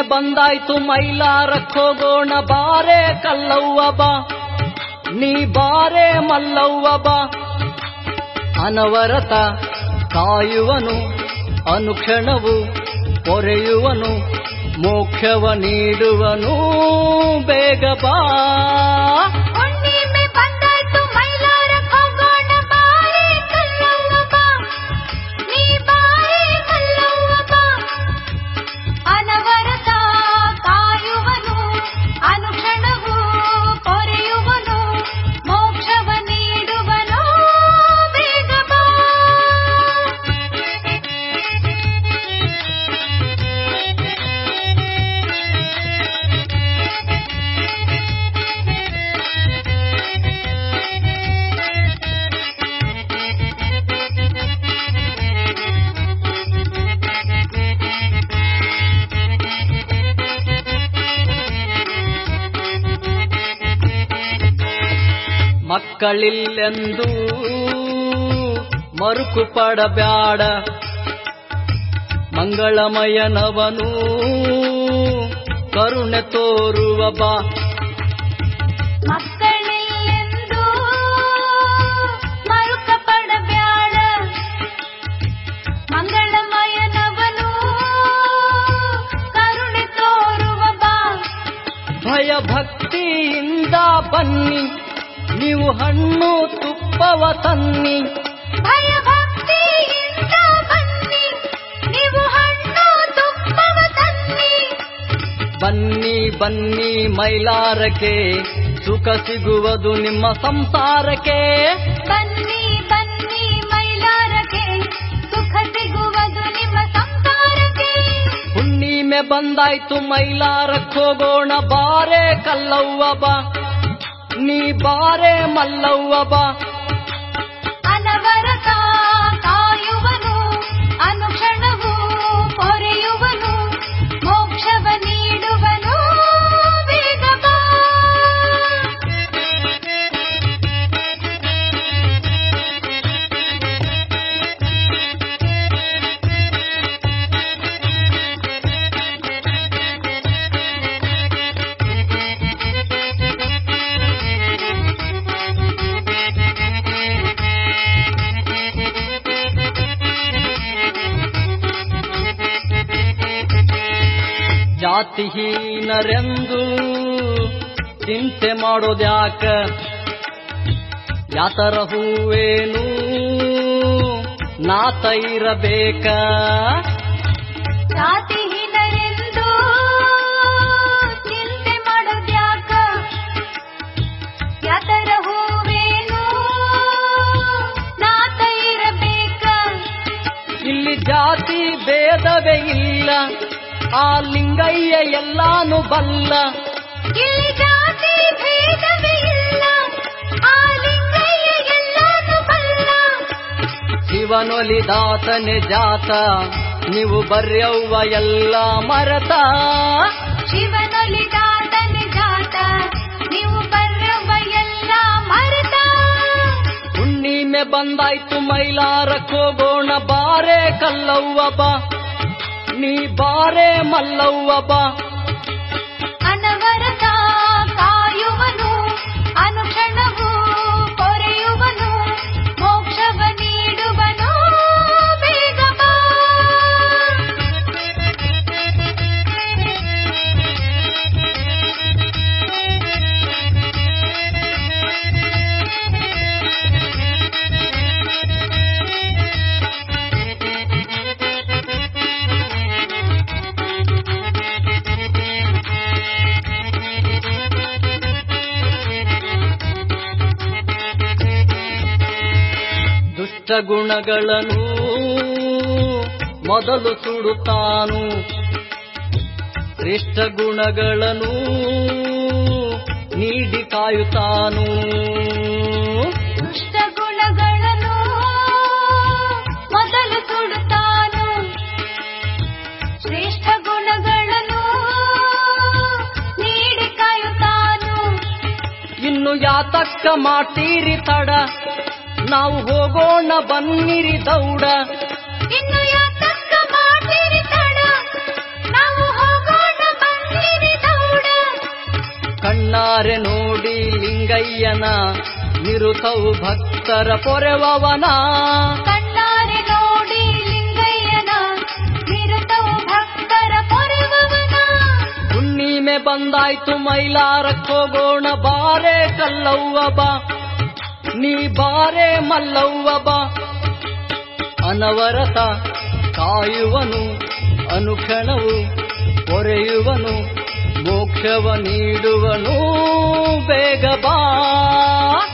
ಬಂದಾಯ್ತು ಮೈಲಾರಕ್ ಹೋಗೋಣ ಬಾರೆ ಕಲ್ಲವ್ವ ಬಾ ನೀ ಬಾರೆ ಮಲ್ಲವ್ವ ಬಾ ಅನವರತ ಕಾಯುವನು ಅನುಕ್ಷಣವು ಪೊರೆಯುವನು ಮೋಕ್ಷವ ನೀಡುವನು ಬೇಗ ಬಾ ಹುಣ್ಣಿಮೆ ಬಂದಾಯ್ತು ಮೈಲಾರಕ್ ಹೋಗೋಣ ಬಾರೆ ಕಲ್ಲವ್ವ ಬಾ ನೀ ಬಾರೆ ಕಲ್ಲವ್ವ ಬಾ ಅನವರತ ಕಾಯುವನು ಅನುಕ್ಷಣವು ಪೊರೆಯುವನು ಮೋಕ್ಷವ ನೀಡುವನು ಬೇಗ ಬಾ ಮಕ್ಕಳಿಲ್ಲೆಂದು ಮರುಕು ಪಡಬ್ಯಾಡ ಮಂಗಳಮಯನವನು ಕರುಣೆ ತೋರುವ ಬಾ ಮಕ್ಕಳಿಲ್ಲೆಂದು ಮರುಕ ಪಡಬ್ಯಾಡ ಮಂಗಳಮಯನವನು ಕರುಣೆ ತೋರುವ ಬಾ ಭಯ ಭಕ್ತಿಯಿಂದ ಬನ್ನಿ ನೀವು ಹಣ್ಣು ತುಪ್ಪವ ತನ್ನಿ ಭಯ ಭಕ್ತಿಯಿಂದ ಬನ್ನಿ ನೀವು ಹಣ್ಣು ತುಪ್ಪವ ತನ್ನಿ ಬನ್ನಿ ಬನ್ನಿ ಮೈಲಾರಕ್ಕೆ ಸುಖ ಸಿಗುವುದು ನಿಮ್ಮ ಸಂಸಾರಕ್ಕೆ ಬನ್ನಿ ಬನ್ನಿ ಮೈಲಾರಕ್ಕೆ ಸುಖ ಸಿಗುವುದು ನಿಮ್ಮ ಸಂಸಾರಕ್ಕೆ ಹುಣ್ಣಿಮೆ ಬಂದಾಯ್ತು ಮೈಲಾರಕ್ ಹೋಗೋಣ ಬಾರೆ ಕಲ್ಲವ್ವ ಬಾ ನೀ ಬಾರೆ ಮಲ್ಲವ್ವ ಬಾ ಅನವರತ ಕಾಯುವನು ಅನುಕ್ಷಣವು ಪೊರೆಯುವನು ಮೋಕ್ಷವ ನೀಡುವನು ಬೇಗ ಬಾ ಜಾತಿಹೀನರೆಂದು ಚಿಂತೆ ಮಾಡೋದ್ಯಾಕ ಯಾತರ ಹೂವೇನು ನಾತ ಇರಬೇಕ ಜಾತಿಹೀನರೆಂದು ಚಿಂತೆ ಮಾಡೋದ್ಯಾಕ ಯಾತರ ಹೂವೇನು ನಾತ ಇರಬೇಕ ಇಲ್ಲಿ ಜಾತಿ ಭೇದವೇ ಇಲ್ಲ ಆ ಲಿಂಗಯ್ಯ ಎಲ್ಲಾನು ಬಲ್ಲ ಇಲ್ಲಿ ಜಾತಿ ಭೇದವೇ ಇಲ್ಲ ಆ ಲಿಂಗಯ್ಯ ಎಲ್ಲಾನು ಬಲ್ಲ ಶಿವನೊಲಿದಾತನೆ ಜಾತ ನೀವು ಬರ್ಯವ್ವ ಎಲ್ಲ ಮರತ ಶಿವನೊಲಿದಾತನೆ ಜಾತ ನೀವು ಬರ್ರವ ಎಲ್ಲ ಮರೆತ ಹುಣ್ಣಿಮೆ ಬಂದಾಯ್ತು ಮೈಲಾರಕ್ ಹೋಗೋಣ ಬಾರೆ ಕಲ್ಲವ್ವ ಬಾ ನೀ ಬಾರೆ ಮಲ್ಲವ್ವ ಬಾ ಅನವರತ ಕಾಯುವನು ಅನುಕ್ಷಣವು ಪೊರೆಯುವನು ಮೋಕ್ಷವ ನೀಡುವನು ಬೇಗ ಬಾ ದುಷ್ಟ ಗುಣಗಳನ್ನು ಮೊದಲು ಸುಡುತ್ತಾನು ಶ್ರೇಷ್ಠ ಗುಣಗಳನ್ನು ನೀಡಿ ಕಾಯುತ್ತಾನು ದುಷ್ಟ ಗುಣಗಳನ್ನು ಮೊದಲು ಸುಡುತ್ತಾನು ಶ್ರೇಷ್ಠ ಗುಣಗಳನ್ನು ನೀಡಿ ಕಾಯುತ್ತಾನು ಇನ್ನು ಯಾತಕ್ಕ ಮಾಟೀರಿ ತಡ ನಾವು ಹೋಗೋಣ ಬನ್ನಿರಿ ದೌಡ ಇನ್ನು ಯಾತಕ್ಕ ಮಾಡಿರಿ ತಡ ನಾವು ಹೋಗೋಣ ಕಣ್ಣಾರೆ ನೋಡಿ ಲಿಂಗಯ್ಯನ ನಿರುತವು ಭಕ್ತರ ಪೊರೆವವನ ಕಣ್ಣಾರೆ ನೋಡಿ ಲಿಂಗಯ್ಯನ ನಿರತವು ಭಕ್ತರ ಪೊರೆವವನ ಹುಣ್ಣಿಮೆ ಬಂದಾಯ್ತು ಮೈಲಾರಕ್ ಹೋಗೋಣ ಬಾರೆ ಕಲ್ಲವ್ವ ಬಾ ನೀ ಬಾರೆ ಮಲ್ಲವ್ವ ಬಾ ಅನವರತ ಕಾಯುವನು ಅನುಕ್ಷಣವು ಪೊರೆಯುವನು ಮೋಕ್ಷವ ನೀಡುವನು ಬೇಗ ಬಾ